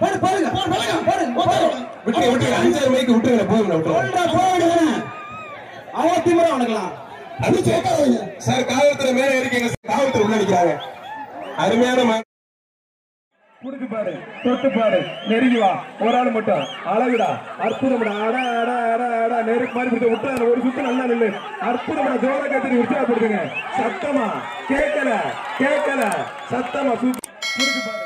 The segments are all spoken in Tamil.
போடு போடுங்க போடுங்க போடுங்க விட்டு விட்டு அஞ்சாறு மைக்கு விட்டுருங்க போதும் விட்டுருங்க சொல்றா போடுங்க அவன் திமிரா உனக்கலாம் அது சேர்க்காதீங்க சார் காவல்துறை மேல இருக்கீங்க சார். காவல்துறை உள்ள நிக்கிறாங்க அருமையான மா- புடிச்சு பாரு தொட்டு பாரு நெருங்கி வா ஒரு ஆள் மட்டும் அழகுடா அற்புதம்டா அட அட அட அட நெருக்கு மாதிரி பிடிச்ச விட்டா ஒரு சுத்து நல்லா நில்லு அற்புதம்டா ஜோர கத்திரி உற்சாகப்படுத்துங்க சத்தமா கேட்கல கேட்கல சத்தமா சூப்பர் புடிச்சு பாரு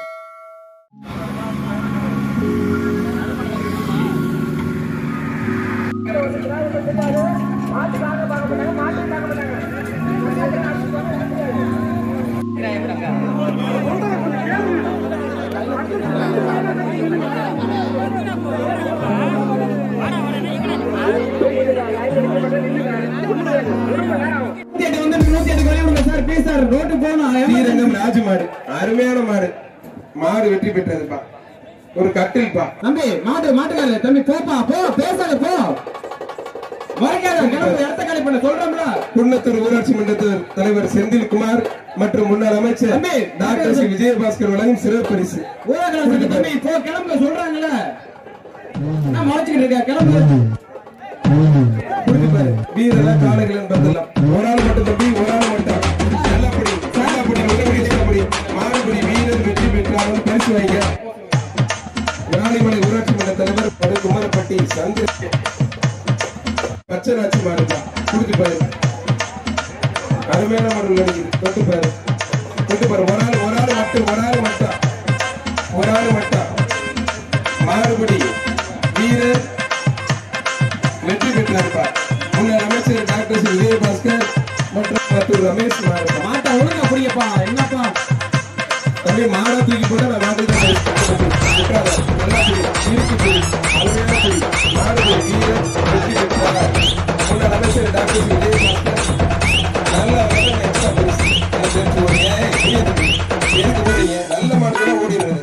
நூத்தி எட்டு வந்து நூத்தி எட்டு வழி விடுங்க சார் ப்ளீஸ் சார் ரோட்டு போகணும் ஸ்ரீரங்கம் ராஜு மாடு அருமையான மாடு மாடு வெற்றி பெற்றதுப்பா ஒரு கட்டில்ப்பா தம்பி மாட்டு மாட்டுக்காரர் தம்பி போப்பா போ பேசாத போ மறைக்காத கிளம்பு இடத்த காலி பண்ண சொல்றோம்ல குன்னத்தூர் ஊராட்சி மன்ற தலைவர் செந்தில்குமார் மற்றும் முன்னாள் அமைச்சர் தம்பி, டாக்டர் சி விஜயபாஸ்கர் வழங்கும் சிறப்பு பரிசு ஊரகராஜுக்கு தம்பி போ கிளம்புங்க சொல்றாங்கல்ல நான் மறைச்சுக்கிட்டு இருக்கேன் கிளம்பு புரிஞ்சு பாரு வீரரா காளைகளன் பந்தலாம் ஒரு ஆள் மட்டும் தம்பி ஒரு ஆள் மட்டும் நல்லபடி நல்லபடி நல்லபடி நல்லபடி மாறுபடி வீரர் வெற்றி பெற்றாலும் பரிசு வாங்க ராணிமலை ஊராட்சி மன்ற தலைவர் படு குமாரப்பட்டி சந்திர பச்சராட்சி மாடுப்பா புரிஞ்சு பாரு அருமையான மாடு நினைக்குது தொட்டு பாரு தொட்டு பாரு ஒரு ஆள் ஒரு ஆள் மட்டும் ஒரு ஆள் மட்டும் ஒரு ஆள் மட்டும் மாறுபடி வீரர் வெற்றி பெற்றார்ப்பார் முன்னாள் அமைச்சர் டாக்டர் சி விஜயபாஸ்கர் மற்றும் மருத்துவர் ரமேஷ் மாறுப்பா மாட்டை ஒழுங்கா புரியப்பா என்னப்பா தம்பி மாடா தூக்கி போட்டா நான் மாட்டுக்கு தான் விட்டுறாத. நல்லா புரி. இருக்கு புரி. அருமையான புரி. மாடு புரி. வீரர் வெற்றி பெற்றார். முன்னாள் அமைச்சர் டாக்டர் சி விஜயபாஸ்கர் நல்ல வளர்ந்த extra பரிசு. எனக்கு தெரிஞ்சு ஒரு ஏன் புரிய தம்பி. எதுக்கு போறீங்க நல்ல மாடு ஓடிடுறது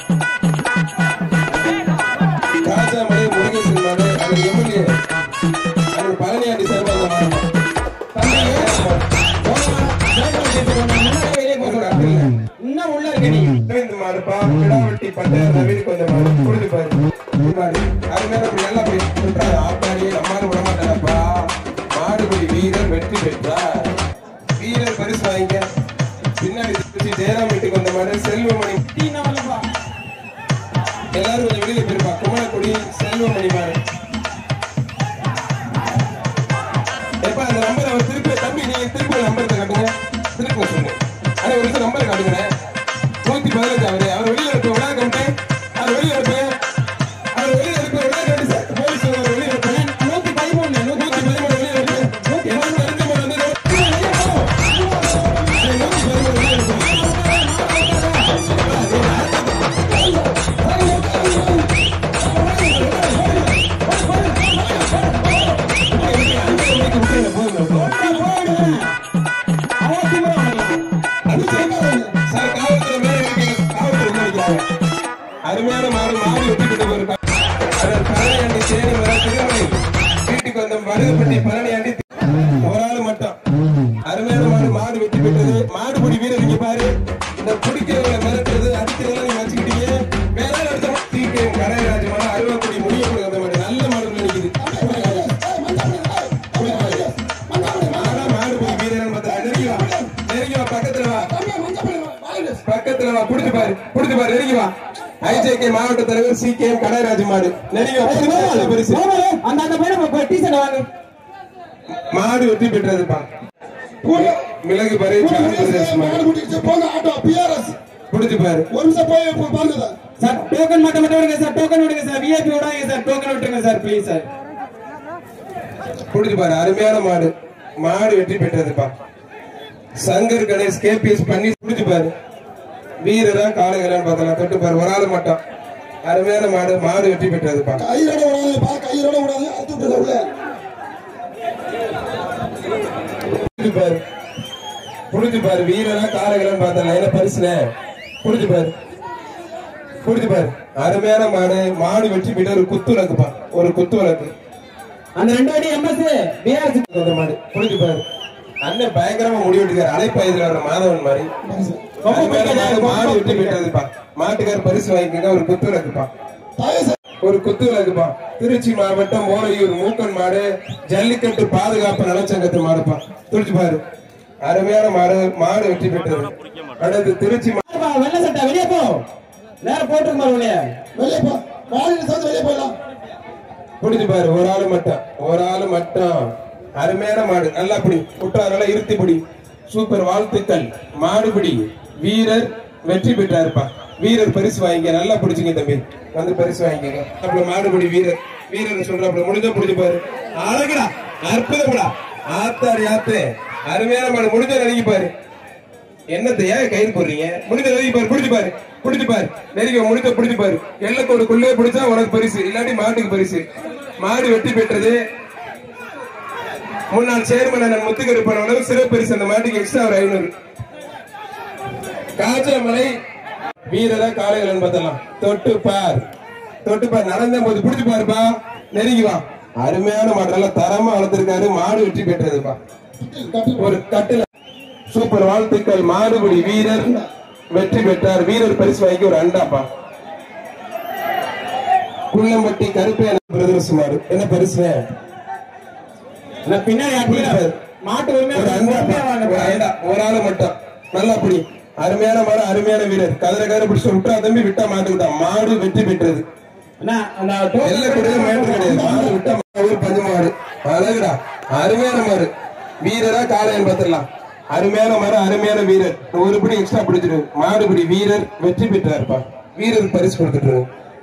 ராஜாமலை முருகேசன் மாடு அது எம்எல்ஏ அது பழனியாண்டி சார்பாக அந்த மாடு தம்பி, இன்னும் உள்ள இருக்க நீ இந்த மாடுப்பா கிடாவட்டி பட்டை நவீன் கொஞ்சம் மாடு குடிச்சு பாரு இந்த மாடு அது மேல அப்படி நல்லா போய் விட்டாரு ஆத்தாடி நம்மாரு விட மாட்டாரப்பா மாடுபடி வீரர் வெற்றி பெற்றார் வீரர் பரிசு வாங்கிக்க பின்னாடி திருச்சி ஜெயராம் வீட்டுக்கு வந்த மாடு செல்வமணி டீனா வரலப்பா எல்லாரும் கொஞ்சம் வெளியில போயிருப்பா குமரக்குடி செல்வமணி மாடு எப்ப அந்த நம்பர் அவர் திருப்பி தம்பி நீங்க திருப்பி நம்பர் காட்டுங்க திருப்பி சொல்லுங்க அட ஒரு நிமிஷம் நம்பர் காட்டுங்க நூத்தி பதினஞ்சு அவரு அவர் வெளியில இருக்க விழா கமிட்டி அவர் வெளியில இருப்ப அவர் வெளியில இருக்க விழா கமிட்டி சார் போலீஸ் அவர் வெளியில இருப்ப நூத்தி பதிமூணு நூத்தி நூத்தி பதிமூணு வெளியில இருக்கு என்ன தெரிஞ்ச மாதிரி வந்து நூத்தி பதிமூணு வெளியில இருக்கு அவன் திமிரா உனக்கலாம் அது சேர்க்காதீங்க. சார், காவல்துறை மேல இருக்கீங்க. காவல்துறை உள்ள நிக்கிறாங்க. அருமையான மாடு மாடு வெட்டி கொண்டு போயிருக்கா அவர் பழனியாண்டி தேனி வர திருமலை வீட்டுக்கு வந்த மருதுப்பட்டி பழனியாண்டி ஒரு ஆள் மட்டும் அருமையான மாடு மாடு வெட்டி பெற்றது மாடுபிடி வீரர் இங்க பாரு இந்த பிடிக்கிறவங்க மிரட்டுறது அடிக்கிறதெல்லாம் நீங்க வச்சுக்கிட்டீங்க வேற ஆள் எடுத்த தீக்கு கடைராஜ மாடு அருவாக்குடி முடிய கொடுக்காத மாடு நல்ல மாடு நினைக்குது மாடா மாடுபிடி வீரர் பார்த்தா நெருங்கி வா நெருங்கி வா பக்கத்துல வா பக்கத்துல வா புடிச்சு பாரு புடிச்சு பாரு நெருங்கி வா ஐஜேகே மாவட்ட தலைவர் சி கே எம் கடராஜ் மாடு நெருங்கி வா புடிச்சு பாரு, நல்ல பரிசு அந்த அந்த பையன் டீசர்ட் வாங்க மாடு வெற்றி பெற்றதுப்பா மிளகு பாரு சார் பிரதேஷ் மாடு புடிச்சு பாரு சார் டோக்கன் மட்டும் மட்டும் விடுங்க சார் டோக்கன் விடுங்க சார் விஐபி விடாதீங்க சார் டோக்கன் விட்டுருங்க சார் ப்ளீஸ் சார் புடிச்சு பாரு அருமையான மாடு மாடு வெற்றி பெற்றதுப்பா சங்கர் கணேஷ் கேபிஎஸ் பண்ணி புடிச்சு பாரு வீரரா காளைகளான்னு பார்த்தலாம் தொட்டு பாரு ஒரு ஆள் மட்டும் அருமையான மாடு மாடு வெற்றி பெற்றதுப்பா கையோட விடாதுப்பா கையோட விடாது அறுத்து விட்டுறது உள்ள புடிச்சு பாரு புடிச்சு பாரு வீரரா காளைகளான்னு பார்த்தலாம் என்ன பரிசுல புடிச்சு பாரு புடிச்சு பாரு அருமையான மாடு மாடு வெற்றி பெற்ற ஒரு குத்து விளக்குப்பா ஒரு குத்து விளக்கு அந்த ரெண்டு வண்டி எம்எஸ் பிஆர்சி அந்த மாடு புடிச்சு பாரு அண்ணன் பயங்கரமா முடிவெட்டுக்காரு அலைப்பாயுதுல வர மாதவன் மாதிரி ரொம்ப அருமையான பிடிக்காது, மாடு, ரொம்ப மாடு வெற்றி பிடிக்காது. பெற்றதுப்பா மாட்டுக்கார் பரிசு வாங்கிக்கங்க ஒரு குத்து விளக்குப்பா தயவு ஒரு குத்து விளக்குப்பா திருச்சி மாவட்டம் ஓரையூர் மூக்கன் மாடு ஜல்லிக்கட்டு பாதுகாப்பு நலச்சங்கத்து மாடுப்பா துடிச்சு பாரு அருமையான மாடு மாடு வெற்றி பெற்றது அடுத்து திருச்சி மா- பா, வெள்ளை சட்டை வெளியே போ நேரம் போட்டுக்கு மறுபடியே வெளியே போ மாடியில் சேர்ந்து வெளியே போயிடலாம் புடிச்சு பாரு ஒரு ஆளு மட்டும் ஒரு ஆளு மட்டும் அருமையான மாடு நல்லா பிடி குற்றால இருத்தி பிடி சூப்பர் வாழ்த்துக்கள் மாடுபிடி வீரர் வெற்றி பெற்றாருப்பா வீரர் பரிசு வாங்கிக்க நல்லா பிடிச்சிங்க தம்பி வந்து பரிசு வாங்கிக்கங்க அப்புறம் மாடுபிடி வீரர் வீரர் சொல்றாப்புல முடிஞ்ச பிடிச்சு பாரு அழகுடா அற்புதம்டா ஆத்தாடி ஆத்து அருமையான மாடு முடிஞ்ச நெருங்கி பாரு என்னத்தை ஏன் கயிறு போடுறீங்க முடிஞ்ச நெருங்கி பாரு பிடிச்சு பாரு பிடிச்சு பாரு நெருங்கி முடிஞ்ச பிடிச்சு பாரு எல்லக்கோடுக்குள்ளே பிடிச்சா உனக்கு பரிசு இல்லாட்டி மாட்டுக்கு பரிசு மாடு வெற்றி பெற்றது முன்னாள் சேர்மன் அண்ணன் முத்துக்கருப்பன் உணவு சிறப்பு பரிசு அந்த மாட்டுக்கு எக்ஸ்ட்ரா ஒரு ஐநூறு காய்ச்சமலை வீரரா காளைகள் பார்த்தலாம் தொட்டு பார் தொட்டு பார் நடந்த போது பிடிச்சு பாருப்பா நெருங்கி வா அருமையான மாடு நல்லா தரமா வளர்த்திருக்காரு மாடு வெற்றி பெற்றதுப்பா ஒரு கட்டுல சூப்பர் வாழ்த்துக்கள் மாடுபிடி வீரர் வெற்றி பெற்றார் வீரர் பரிசு வாங்கி ஒரு அண்டாப்பா குள்ளம்பட்டி கருப்பையான பிரதர்ஸ் மாடு என்ன பரிசு நான் பின்னாடி ஆட்டிக்கிறேன். மாட்டு உரிமையா ஒரு அண்டா உரிமையா வாங்க. ஒரு அண்டா ஒரு ஆளு மட்டும் நல்லா அப்படி அருமையான மாடு அருமையான வீரர் கதிர கதிர பிடிச்சு விட்டா தம்பி விட்டா மாட்டுக்கிட்டா மாடு வெற்றி பெற்றது அண்ணா, அந்த டோக்கன் எல்லா கூடயும் மேட்டு கிடையாது மாடு விட்டா மா- ஒரு பஞ்சு மாடு அழகுடா அருமையான மாடு வீரரா காளையன் பார்த்துடலாம் அருமையான மாடு அருமையான வீரர் ஒரு படி எக்ஸ்ட்ரா பிடிச்சிரு மாடுபிடி வீரர் வெற்றி பெற்றாருப்பா வீரர் பரிசு கொடுத்துட்டு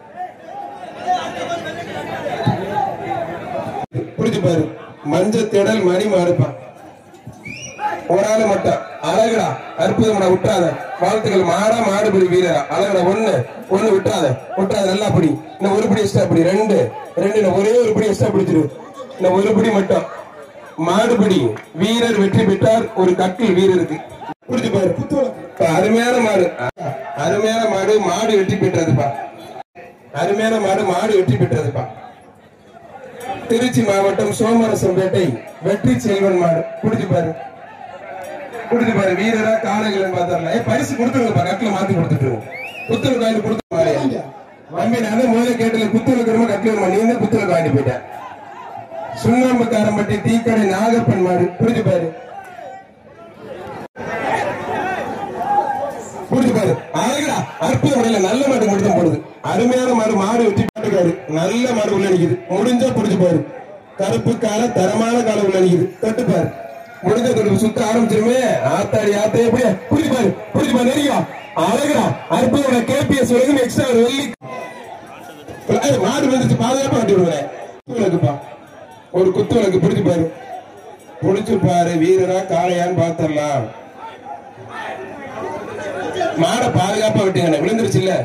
புடிச்சு பாரு மஞ்ச திடல் மணி மாடுப்பா ஒரு ஆளு மட்டும் அழகுடா அற்புதம்டா விட்டாத வாழ்த்துக்கள் மாடா மாடுபடி வீரரா அழகுடா ஒண்ணு ஒண்ணு விட்டாத விட்டாத நல்லா படி இன்னும் ஒரு படி எக்ஸ்ட்ரா படி ரெண்டு ரெண்டு இன்னும் ஒரே ஒரு படி எக்ஸ்ட்ரா பிடிச்சிரு இன்னும் ஒரு படி மட்டும் மாடுபிடி வீரர் வெற்றி பெற்றார் ஒரு கட்டில் வீரருக்கு புடிச்சு பாரு இப்ப அருமையான மாடு அருமையான மாடு மாடு வெற்றி பெற்றதுப்பா அருமையான மாடு மாடு வெற்றி பெற்றதுப்பா திருச்சி மாவட்டம் சோமரசம்பேட்டை வெற்றி செல்வன் மாடு புடிச்சு பாரு புடிச்சு பாரு வீரரா காளைகள் பார்த்தரலாம் ஏ பரிசு கொடுத்துருங்கப்பா கட்டில மாத்தி கொடுத்துட்டு புத்தூர் காயின் கொடுத்து பாரு தம்பி நான் தான் முதல்ல கேட்டல புத்தூர் இருக்கிறமா கட்டில நீ தான் புத்தூர் காயின் போயிட்ட சுண்ணாம்புக்காரம்பட்டி டீக்கடை நாகப்பன் மாடு புடிச்சு பாரு புடிச்சு பாரு அழகுடா அற்புத முறையில நல்ல மாடு மட்டும் போடுது அருமையான மாடு மாடு வெட்டி பாட்டுக்காரு நல்ல மாடு உள்ள நிக்குது முடிஞ்சா புடிச்சு பாரு கருப்பு கால தரமான கால உள்ள நிக்குது தட்டு பாரு முடிஞ்ச தொட்டு சுத்த ஆரம்பிச்சிருமே ஆத்தாடி ஆத்தே எப்படியா புடிச்சு பாரு புடிச்சு பாரு நெருங்கிவா அழகுடா அற்புதோட கேபிஎஸ் வரைக்கும் எக்ஸ்ட்ரா ஒரு வெள்ளி ஏய், மாடு வந்துச்சு பாதுகாப்பா கட்டி விடுவேன் குத்து விளக்குப்பா ஒரு குத்து விளக்கு பிடிச்சு பாரு பிடிச்சு பாரு வீரரா காளையான்னு பாத்திரலாம் மாடை பாதுகாப்பா விட்டீங்க விழுந்துருச்சு இல்ல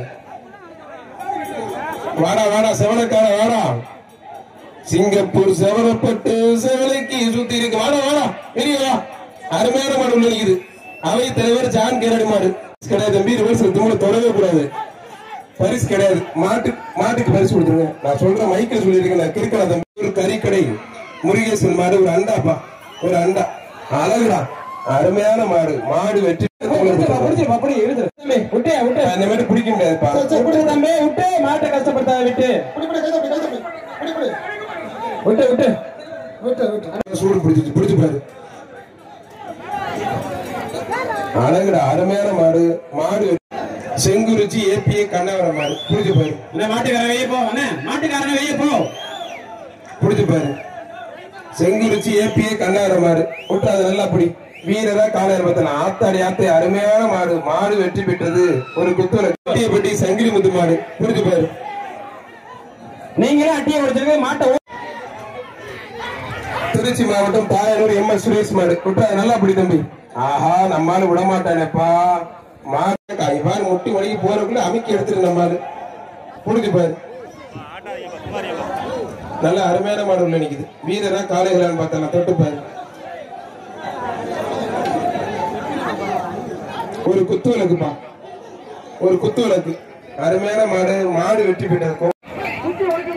வாடா வாடா செவனக்கார வாடா சிங்கப்பூர் செவனப்பட்டு செவலைக்கு சுத்தி இருக்கு வாடா வாடா வெளியே வா அருமையான மாடு உள்ள நிக்குது அவை தலைவர் ஜான் கேரடி மாடு கிடையாது தம்பி ரிவர்ஸ் தும்முல தொடவே கூடாது பரிசு கிடையாது மாட்டு மாட்டுக்கு பரிசு கொடுத்துருங்க நான் சொல்றேன் மைக்கேல் சொல்லியிருக்கேன் நான் கிறுக்கல தம்பி ஒரு கறிக்கடை முருகேசன் மாடு ஒரு அண்டாப்பா ஒரு அண்டா அழகுடா அருமையான மாடு மாடு வெற்றி புடிச்சிருப்பா, புடிச்சிருப்பா, புடி, இழுத்துரு. தம்பி, விட்டு, விட்டு. அந்த மாதிரி பிடிக்க முடியாதுப்பா விட்டு தம்பி, விட்டு, மாட்டை கஷ்டப்படுத்தாத, விட்டு. பிடி பிடி கை தப்பி கை தப்பி பிடி பிடி விட்டு, விட்டு. விட்டு விட்டு சூடு பிடிச்சிச்சு பிடிச்சு பாரு அழகுடா அருமையான மாடு மாடு செங்குறிச்சி ஏபிஏ கண்ணவர மாடு பிடிச்சு பாரு இந்த மாட்டுக்காரன் வெளியே போ, அண்ணே, மாட்டுக்காரன் வெளியே போ. பிடிச்சு பாரு செங்குறிச்சி ஏபிஏ கண்ணவர மாடு விட்டு அது நல்லா பிடி வீரரா காலையர் பத்தன ஆத்தாடி ஆத்தை அருமையான மாடு மாடு வெற்றி பெற்றது ஒரு குத்துவல கட்டியப்பட்டி சங்கிலி முத்து மாடு பிடிச்சு பாரு நீங்களே அட்டியை உடைச்சிருக்கு, மாட்டை ஊ- திருச்சி மாவட்டம் தாயனூர் எம் எஸ் சுரேஷ் மாடு விட்டு அது நல்லா பிடி தம்பி ஆஹா நம்மால விட மாட்டானேப்பா மாடு இவ்வாறு முட்டி வலிக்கு போறதுக்குள்ள அமைக்கி எடுத்துரு நம்மால புடிச்சு பாரு நல்ல அருமையான மாடு உள்ள நிக்குது வீரரா காளைகளான்னு பார்த்தலாம் தொட்டு பாரு ஒரு குத்து விளக்குப்பா ஒரு குத்து விளக்கு அருமையான மாடு மாடு வெற்றி பெற்றது